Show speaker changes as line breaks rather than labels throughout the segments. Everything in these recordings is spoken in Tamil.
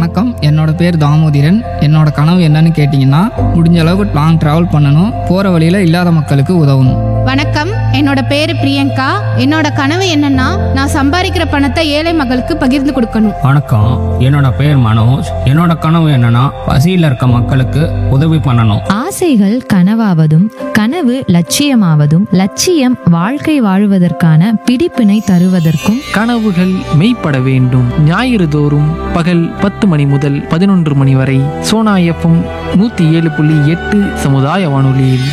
வணக்கம் என்னோட பேர் தாமோதிரன் என்னோட கனவு என்னன்னு கேட்டிங்கன்னா முடிஞ்ச அளவுக்கு லாங் ட்ராவல் பண்ணணும் போகிற வழியில் இல்லாத மக்களுக்கு உதவணும்
வணக்கம் என்னோட பேரு பிரியங்கா என்னோட கனவு என்னன்னா நான் சம்பாதிக்கிற பணத்தை ஏழை மக்களுக்கு பகிர்ந்து கொடுக்கணும்
வணக்கம் என்னோட பேர் மனோஜ் என்னோட கனவு என்னன்னா பசியில் இருக்க மக்களுக்கு உதவி பண்ணணும்
ஆசைகள் கனவாவதும் கனவு லட்சியமாவதும் லட்சியம் வாழ்க்கை வாழுவதற்கான பிடிப்பினை தருவதற்கும்
கனவுகள் மெய்ப்பட வேண்டும் ஞாயிறு தோறும் பகல் பத்து மணி முதல் பதினொன்று மணி வரை சோனா எஃப்எம் நூற்றி ஏழு புள்ளி எட்டு சமுதாய வானொலியில்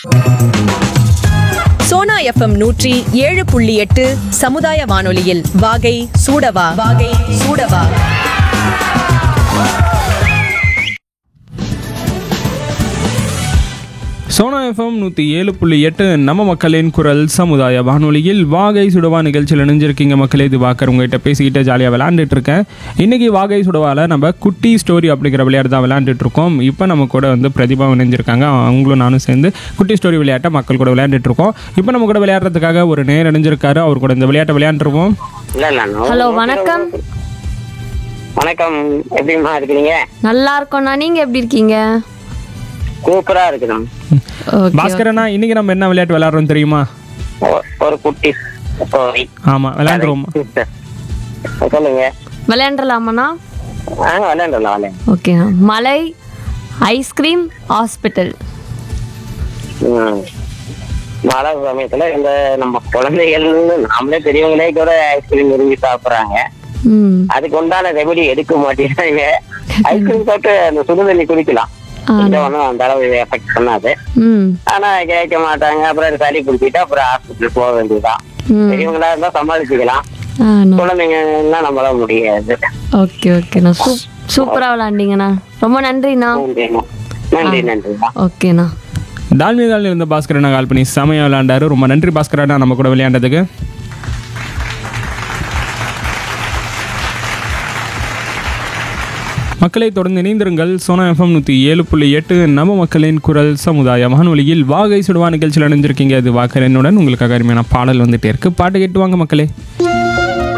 சோனா எஃப்எம் நூற்றி ஏழு புள்ளி எட்டு சமுதாய வானொலியில் வாகை சூடவா வாகை சூடவா
சோனா எஃப்எம் நூற்றி ஏழு புள்ளி எட்டு நம்ம மக்களின் குரல் சமுதாய வானொலியில் வாகை சுடவா நிகழ்ச்சியில் இணைஞ்சிருக்கீங்க மக்களே இது வாக்கர் உங்ககிட்ட பேசிக்கிட்டு ஜாலியாக விளையாண்டுட்டு இருக்கேன் இன்றைக்கி வாகை சுடவாவில் நம்ம குட்டி ஸ்டோரி அப்படிங்கிற விளையாட்டு தான் விளையாண்டுட்டு இருக்கோம் இப்போ நம்ம கூட வந்து பிரதிபா இணைஞ்சிருக்காங்க அவங்களும் நானும் சேர்ந்து குட்டி ஸ்டோரி விளையாட்டை மக்கள் கூட விளையாண்டுட்டு இருக்கோம் இப்போ நம்ம கூட விளையாடுறதுக்காக ஒரு நேர் இணைஞ்சிருக்காரு அவர் கூட இந்த விளையாட்டை விளையாண்டுருவோம்
இல்ல நான்
ஹலோ வணக்கம்
வணக்கம் எப்படிமா இருக்கிறீங்க
நல்லா இருக்கோண்ணா நீங்க எப்படி இருக்கீங்க
சூப்பரா இருக்கிறோம்
ஓகே
பாஸ்கரண்ணா இன்னைக்கு நம்ம என்ன விளையாட்டு விளையாடுறோம் தெரியுமா
ஒ- ஒரு குட்டி story.
ஆமாம் விளையாண்டுருவோம்
சொல்லுங்க
விளையாண்டலாமாண்ணா
ஆ விளையாண்டலாம் விளையாண்டு
ஓகேண்ணா மலை ஐஸ்கிரீம் ஹாஸ்பிட்டல்
ம். மழை சமயத்துல இந்த நம்ம குழந்தைகள் நாமளே பெரியவங்களே கூட ஐஸ்கிரீம் விரும்பி சாப்பிடுறாங்க
ம்
அதுக்கு உண்டான ரெமெடி எடுக்க மாட்டேங்கிறாங்க ஐஸ்கிரீம் சாப்பிட்டு அந்த சுடுதண்ணி குடிக்கலாம் இதை ஒன்றும் அந்த அளவு எஃபெக்ட் பண்ணாது
ம்
ஆனா கேட்க மாட்டாங்க அப்புறம் சளி பிடிச்சிட்டு அப்புறம் ஹாஸ்பிட்டல் போக வேண்டியதுதான்
ம்
பெரியவங்களா இருந்தா சமாளிச்சுக்கலாம்
ஆண்ணா
குழந்தைங்கன்னா நம்மளால முடியாது
ஓகே ஓகேண்ணா சூப் சூப்பராக விளாண்டிங்கண்ணா ரொம்ப நன்றிண்ணா
நன்றிம்மா. நன்றி நன்றிம்மா
ஓகேண்ணா
டால்மிகாலில் இருந்த பாஸ்கரண்ணா கால் பண்ணி செமையாக விளையாண்டாரு ரொம்ப நன்றி பாஸ்கரண்ணா நம்ம கூட விளையாண்டதுக்கு மக்களை தொடர்ந்து இணைந்திருங்கள் சோனா எஃப்எம் நூற்றி ஏழு புள்ளி எட்டு நம்ம மக்களின் குரல் சமுதாய வானொலியில் வாகை சுடுவா நிகழ்ச்சியில் இணைஞ்சிருக்கீங்க அது வாக்கரனுடன் உங்களுக்காக அருமையான பாடல் வந்துட்டே இருக்கு பாட்டு கேட்டு வாங்க மக்களே